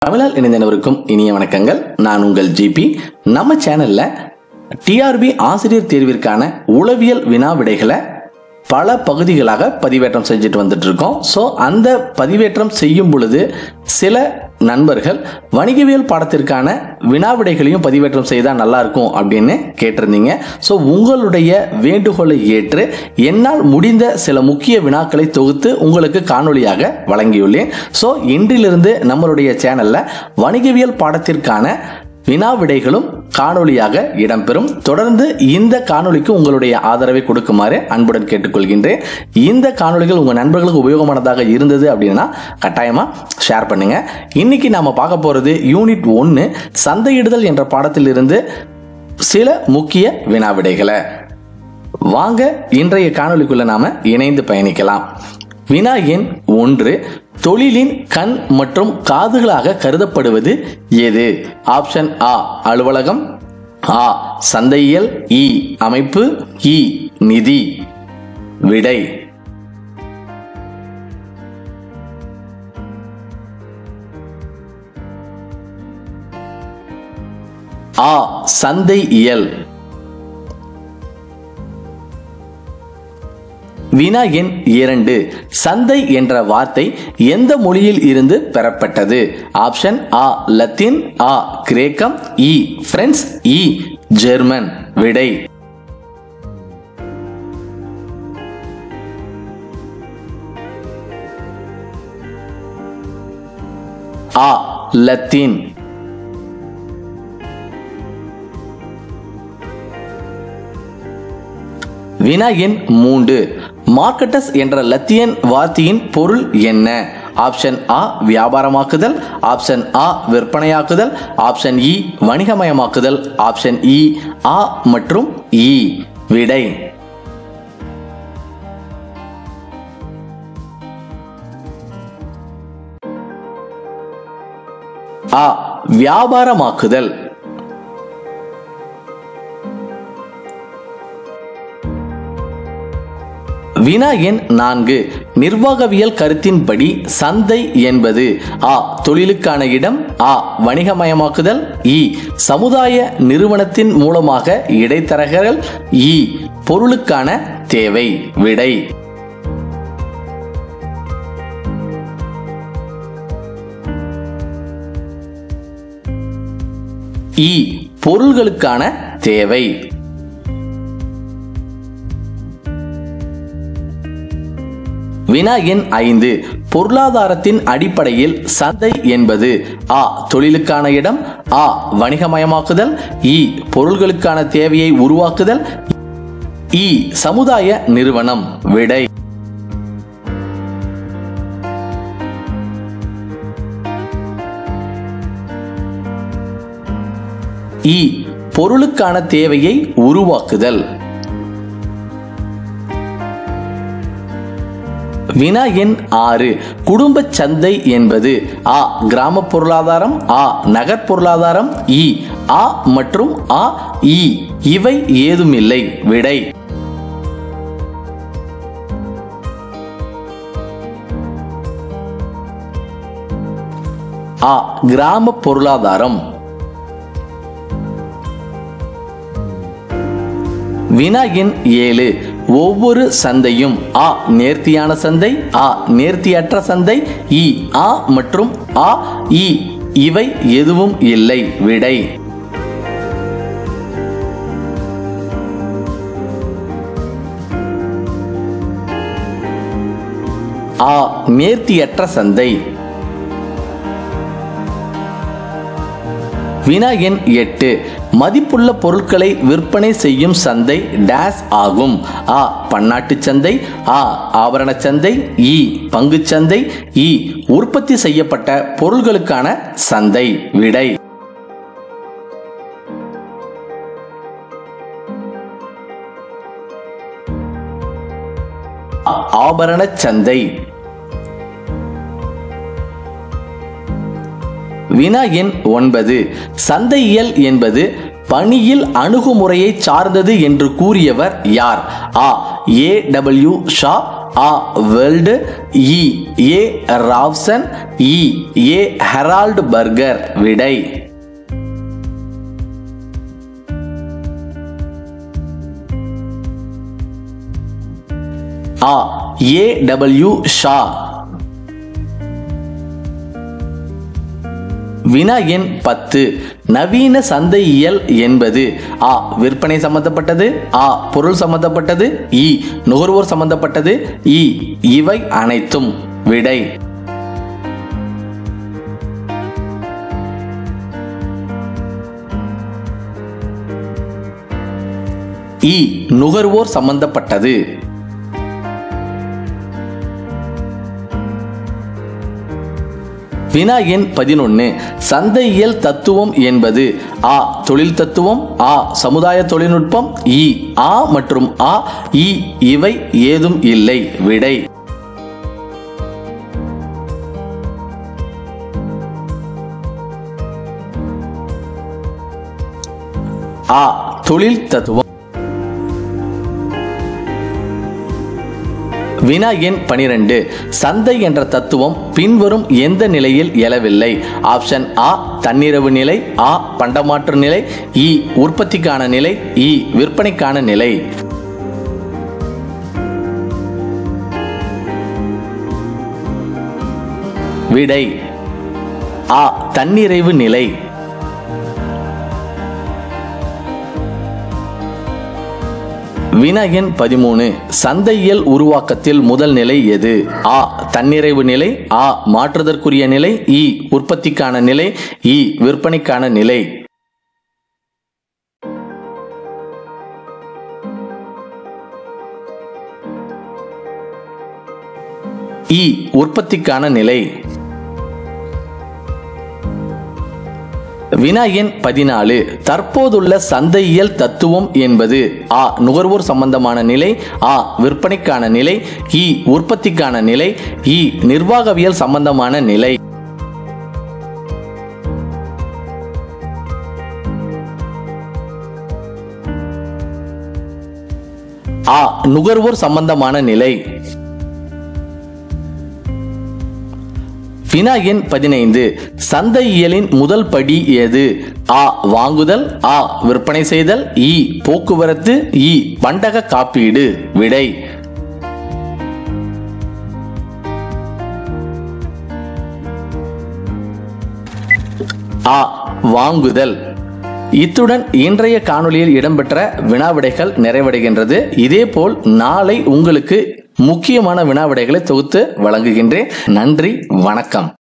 தமிழால் இணைந்தவருக்கும் இனிய வணக்கங்கள் நான் உங்கள் ஜிபி நம்ம சேனல்ல டிஆர்பி ஆசிரியர் தேர்விற்கான உளவியல் வினா விடைகளை பல பகுதிகளாக பதிவேற்றம் செஞ்சுட்டு வந்துட்டு இருக்கோம் ஸோ அந்த பதிவேற்றம் செய்யும் பொழுது சில நண்பர்கள் வணிகவியல் பாடத்திற்கான வினா விடைகளையும் பதிவேற்றம் செய்தால் நல்லா இருக்கும் அப்படின்னு கேட்டிருந்தீங்க ஸோ உங்களுடைய வேண்டுகோளை ஏற்று என்னால் முடிந்த சில முக்கிய வினாக்களை தொகுத்து உங்களுக்கு காணொளியாக வழங்கியுள்ளேன் ஸோ இன்றிலிருந்து நம்மளுடைய சேனல்ல வணிகவியல் பாடத்திற்கான வினா விடைகளும் காணொளியாக இடம்பெறும் தொடர்ந்து இந்த காணொளிக்கு உங்களுடைய ஆதரவை கொடுக்குமாறு அன்புடன் கேட்டுக்கொள்கின்றேன் இந்த காணொளிகள் உங்க நண்பர்களுக்கு உபயோகமானதாக இருந்தது அப்படின்னா கட்டாயமா ஷேர் பண்ணுங்க இன்னைக்கு நாம பார்க்க போறது யூனிட் ஒன்று சந்தையிடுதல் என்ற பாடத்திலிருந்து சில முக்கிய வினா விடைகளை வாங்க இன்றைய காணொளிக்குள்ள நாம இணைந்து பயணிக்கலாம் வினா எண் ஒன்று தொழிலின் கண் மற்றும் காதுகளாக கருதப்படுவது எது ஆப்ஷன் ஆ அலுவலகம் ஆ சந்தையியல் இ அமைப்பு இ நிதி விடை ஆ சந்தை இயல் வினா எண் இரண்டு சந்தை என்ற வார்த்தை எந்த மொழியில் இருந்து பெறப்பட்டது ஆப்ஷன் ஆ லத்தீன் ஆ கிரேக்கம் இ பிரெஞ்சு இ ஜெர்மன் விடை ஆ லத்தீன் வினா எண் மூன்று மார்க்கெட்டஸ் என்ற லத்தியன் வார்த்தையின் பொருள் என்ன ஆப்ஷன் ஆ வியாபாரமாக்குதல் ஆப்ஷன் ஆ விற்பனையாக்குதல் ஆப்ஷன் இ வணிகமயமாக்குதல் ஆப்ஷன் இ ஆ மற்றும் இ விடை ஆ வியாபாரமாக்குதல் வினா எண் நான்கு நிர்வாகவியல் கருத்தின்படி சந்தை என்பது ஆ தொழிலுக்கான இடம் ஆ வணிகமயமாக்குதல் இ சமுதாய நிறுவனத்தின் மூலமாக இடைத்தரகர்கள் இ பொருளுக்கான தேவை விடை இ பொருள்களுக்கான தேவை வினா எண் ஐந்து பொருளாதாரத்தின் அடிப்படையில் சந்தை என்பது ஆ தொழிலுக்கான இடம் ஆ வணிகமயமாக்குதல் இ பொருள்களுக்கான தேவையை உருவாக்குதல் இ சமுதாய நிறுவனம் விடை இ பொருளுக்கான தேவையை உருவாக்குதல் வினா எண் ஆறு குடும்ப சந்தை என்பது ஆ கிராம பொருளாதாரம் ஆ நகர் பொருளாதாரம் இ ஆ மற்றும் ஆ இ இவை ஏதுமில்லை விடை ஆ கிராம பொருளாதாரம் வினா எண் ஏழு ஒவ்வொரு சந்தையும் ஆ நேர்த்தியான சந்தை ஆ நேர்த்தியற்ற சந்தை இ ஆ மற்றும் ஆ இ இவை எதுவும் இல்லை விடை ஆ நேர்த்தியற்ற சந்தை வினா எண் எட்டு மதிப்புள்ள பொருட்களை விற்பனை செய்யும் சந்தை டேஸ் ஆகும் ஆ பன்னாட்டு சந்தை ஆ ஆபரண சந்தை இ பங்கு சந்தை இ உற்பத்தி செய்யப்பட்ட பொருள்களுக்கான சந்தை விடை ஆபரண சந்தை வினா எண் ஒன்பது சந்தையியல் என்பது பணியில் அணுகுமுறையை சார்ந்தது என்று கூறியவர் யார் ஆ ஏ டபிள்யூ ஷா ஆ வெல்டு இ ஏ ராவ்சன் இ ஏ ஹெரால்டு பர்கர் விடை ஆ ஏ டபிள்யூ ஷா வினா எண் பத்து நவீன சந்தையியல் என்பது ஆ விற்பனை சம்பந்தப்பட்டது ஆ பொருள் சம்பந்தப்பட்டது இ நுகர்வோர் சம்பந்தப்பட்டது இ இவை அனைத்தும் விடை இ நுகர்வோர் சம்பந்தப்பட்டது வினா எண் பதினொன்று சந்தையியல் தத்துவம் என்பது ஆ தொழில் தத்துவம் ஆ சமுதாய தொழில்நுட்பம் இ ஆ மற்றும் ஆ இ இவை ஏதும் இல்லை விடை ஆ தொழில் தத்துவம் வினா எண் பனிரெண்டு சந்தை என்ற தத்துவம் பின்வரும் எந்த நிலையில் எழவில்லை ஆப்ஷன் ஆ தன்னிரவு நிலை ஆ பண்டமாற்று நிலை இ உற்பத்திக்கான நிலை இ விற்பனைக்கான நிலை விடை ஆ தன்னிறைவு நிலை வினா எண் பதிமூணு சந்தையியல் உருவாக்கத்தில் முதல் நிலை எது ஆ தன்னிறைவு நிலை ஆ மாற்றுதற்குரிய நிலை இ உற்பத்திக்கான நிலை இ விற்பனைக்கான நிலை இ உற்பத்திக்கான நிலை வினா எண் பதினாலு தற்போதுள்ள சந்தையியல் தத்துவம் என்பது ஆ நுகர்வோர் சம்பந்தமான நிலை ஆ விற்பனைக்கான நிலை இ உற்பத்திக்கான நிலை இ நிர்வாகவியல் சம்பந்தமான நிலை ஆ நுகர்வோர் சம்பந்தமான நிலை வினா எண் பதினைந்து சந்தையியலின் முதல் படி எது ஆ வாங்குதல் ஆ விற்பனை செய்தல் இ போக்குவரத்து இ பண்டக காப்பீடு விடை ஆ வாங்குதல் இத்துடன் இன்றைய காணொளியில் இடம்பெற்ற வினாவிடைகள் நிறைவடைகின்றது இதேபோல் நாளை உங்களுக்கு முக்கியமான வினாவிடைகளை தொகுத்து வழங்குகின்றேன் நன்றி வணக்கம்